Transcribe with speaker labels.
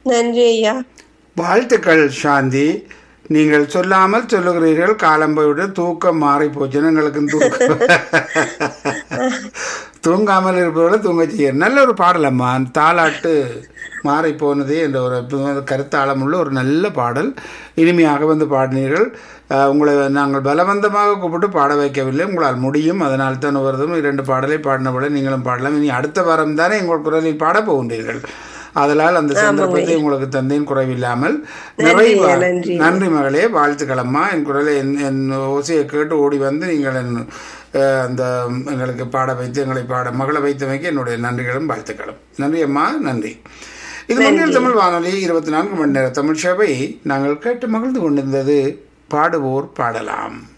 Speaker 1: நன்றி ஐயா
Speaker 2: வாழ்த்துக்கள் சாந்தி நீங்கள் சொல்லாமல் சொல்லுகிறீர்கள் காலம் போய்விட்டு தூக்கம் மாறி போச்சுன்னு எங்களுக்கு தூக்கம் தூங்காமல் இருப்பவர்களை தூங்க செய்ய நல்ல ஒரு பாடலம்மா தாலாட்டு மாறி போனதே என்ற ஒரு கருத்தாளம் உள்ள ஒரு நல்ல பாடல் இனிமையாக வந்து பாடினீர்கள் அஹ், உங்களை நாங்கள் பலவந்தமாக கூப்பிட்டு பாட வைக்கவில்லை உங்களால் முடியும் அதனால் தான் வருதும் இரண்டு பாடலை பாடினபோல நீங்களும் பாடலாம் இனி அடுத்த வாரம் தானே உங்கள் குரலில் பாடப் போகின்றீர்கள் அதனால் அந்த சந்தர்ப்பத்தை உங்களுக்கு தந்தேன் குறைவில்லாமல் நிறைவா
Speaker 1: நன்றி.
Speaker 2: நன்றி மகளே வாழ்த்துக்களம்மா என் குரலை என் என் ஓசையை கேட்டு ஓடி வந்து நீங்கள் என், அஹ், அந்த எங்களுக்கு பாட வைத்து எங்களை பாட மகளை வைத்தமைக்கு என்னுடைய நன்றிகளும் வாழ்த்துக்களும் நன்றி அம்மா நன்றி இது மண்ணில் தமிழ் வானொலி இருபத்தி நான்கு மணி நேர தமிழ் சேவை நாங்கள் கேட்டு மகிழ்ந்து கொண்டிருந்தது பாடுவோர் பாடலாம்